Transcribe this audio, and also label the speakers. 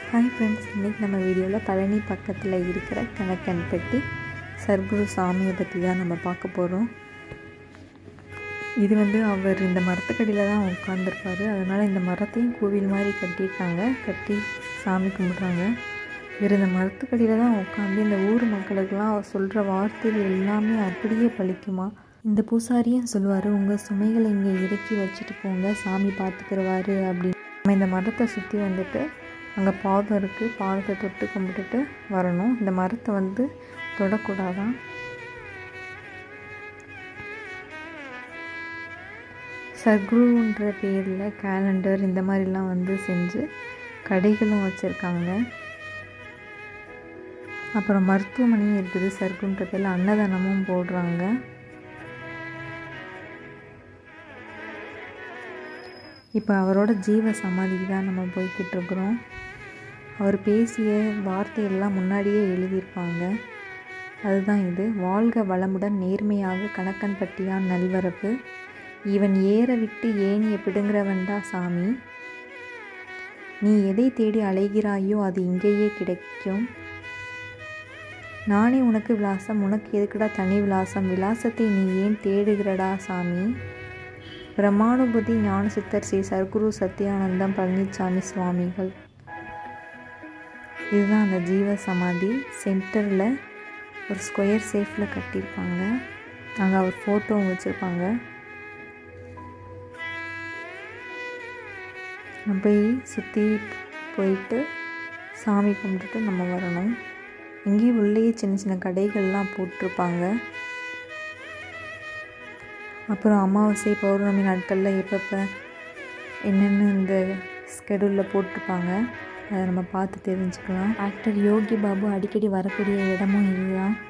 Speaker 1: hi friends இன்றைக்கி நம்ம வீடியோவில் பழனி பக்கத்தில் இருக்கிற கணக்கன்பட்டி சர்க்குரு சாமியை பற்றி தான் நம்ம பார்க்க போகிறோம் இது வந்து அவர் இந்த மரத்துக்கடியில் தான் உட்காந்துருப்பாரு அதனால் இந்த மரத்தையும் கோவில் மாதிரி கட்டியிருக்காங்க கட்டி சாமி கும்பிட்றாங்க இவர் இந்த மரத்துக்கடியில் தான் உட்காந்து இந்த ஊர் மக்களுக்கெல்லாம் அவர் சொல்கிற வார்த்தைகள் எல்லாமே அப்படியே பழிக்குமா இந்த பூசாரியும் சொல்லுவார் உங்கள் சுமைகளை இங்கே இறக்கி வச்சுட்டு போங்க சாமி பார்த்துக்கிறவாரு அப்படின்னு நம்ம இந்த மரத்தை சுற்றி வந்துட்டு அங்கே பாதம் இருக்குது பாதத்தை தொட்டு கும்பிட்டுட்டு வரணும் இந்த மரத்தை வந்து தொடக்கூடாதான் சர்க்குருன்ற பேரில் கேலண்டர் இந்த மாதிரிலாம் வந்து செஞ்சு கடைகளும் வச்சுருக்காங்க அப்புறம் மருத்துவமனையும் இருக்குது சர்க்குன்ற பேரில் அன்னதானமும் போடுறாங்க இப்போ அவரோட ஜீவ சமாதிக்கு தான் நம்ம போய்கிட்டு இருக்கிறோம் அவர் பேசிய வார்த்தையெல்லாம் முன்னாடியே எழுதியிருப்பாங்க அதுதான் இது வாழ்க வளமுடன் நேர்மையாக கணக்கன்பட்டியான் நல்வரப்பு இவன் ஏற விட்டு ஏனிய பிடுங்குறவன்டா சாமி நீ எதை தேடி அலைகிறாயோ அது இங்கேயே கிடைக்கும் நானே உனக்கு விலாசம் உனக்கு எதுக்குடா தனி விலாசம் விலாசத்தை நீ ஏன் தேடுகிறடா சாமி பிரம்மானுபதி ஞானசித்தர் ஸ்ரீ சர்க்குரு சத்யானந்தம் பழனிசாமி சுவாமிகள் இதுதான் அந்த ஜீவ சமாதி சென்டரில் ஒரு ஸ்கொயர் சேஃபில் கட்டியிருப்பாங்க அங்கே அவர் ஃபோட்டோவும் வச்சுருப்பாங்க போய் சுற்றி போயிட்டு சாமி கும்பிட்டுட்டு நம்ம வரணும் இங்கேயும் உள்ளேயே சின்ன சின்ன கடைகள்லாம் போட்டிருப்பாங்க அப்புறம் அமாவாசை பௌர்ணமி நாட்களில் எப்பப்போ என்னென்ன இந்த ஸ்கெடியூலில் போட்டிருப்பாங்க அதை நம்ம பார்த்து தெரிஞ்சுக்கலாம் ஆக்டர் யோகி பாபு அடிக்கடி வரக்கூடிய இடமும் இதுதான்